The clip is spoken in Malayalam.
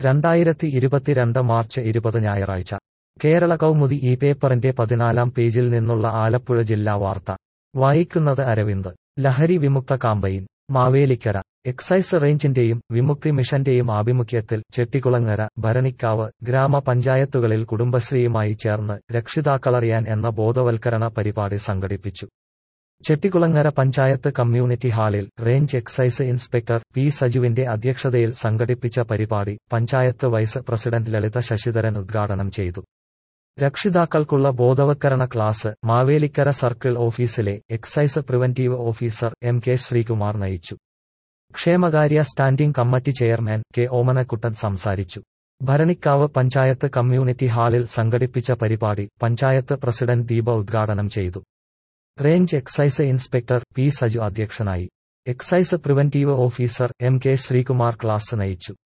രണ്ടായിരത്തി ഇരുപത്തിരണ്ട് മാർച്ച് ഇരുപത് ഞായറാഴ്ച കേരള കൗമുദി ഈ പേപ്പറിന്റെ പതിനാലാം പേജിൽ നിന്നുള്ള ആലപ്പുഴ ജില്ലാ വാർത്ത വായിക്കുന്നത് അരവിന്ദ് ലഹരി വിമുക്ത കാമ്പയിൻ മാവേലിക്കര എക്സൈസ് റേഞ്ചിന്റെയും വിമുക്തി മിഷന്റെയും ആഭിമുഖ്യത്തിൽ ചെട്ടികുളങ്ങര ഭരണിക്കാവ് ഗ്രാമപഞ്ചായത്തുകളിൽ കുടുംബശ്രീയുമായി ചേർന്ന് രക്ഷിതാക്കളറിയാൻ എന്ന ബോധവൽക്കരണ പരിപാടി സംഘടിപ്പിച്ചു ചെട്ടികുളങ്ങര പഞ്ചായത്ത് കമ്മ്യൂണിറ്റി ഹാളിൽ റേഞ്ച് എക്സൈസ് ഇൻസ്പെക്ടർ പി സജുവിന്റെ അധ്യക്ഷതയിൽ സംഘടിപ്പിച്ച പരിപാടി പഞ്ചായത്ത് വൈസ് പ്രസിഡന്റ് ലളിത ശശിധരൻ ഉദ്ഘാടനം ചെയ്തു രക്ഷിതാക്കൾക്കുള്ള ബോധവൽക്കരണ ക്ലാസ് മാവേലിക്കര സർക്കിൾ ഓഫീസിലെ excise preventive officer M K Sreekumar നയിച്ചു ക്ഷേമകാര്യ standing committee chairman K Omanakuttan സംസാരിച്ചു ഭരണിക്കാവ് പഞ്ചായത്ത് കമ്മ്യൂണിറ്റി ഹാളിൽ സംഘടിപ്പിച്ച പരിപാടി പഞ്ചായത്ത് പ്രസിഡന്റ് ദീപ ഉദ്ഘാടനം ചെയ്തു range excise inspector P Saju അധ്യക്ഷനായി excise preventive officer M K Sreekumar class നയിച്ചു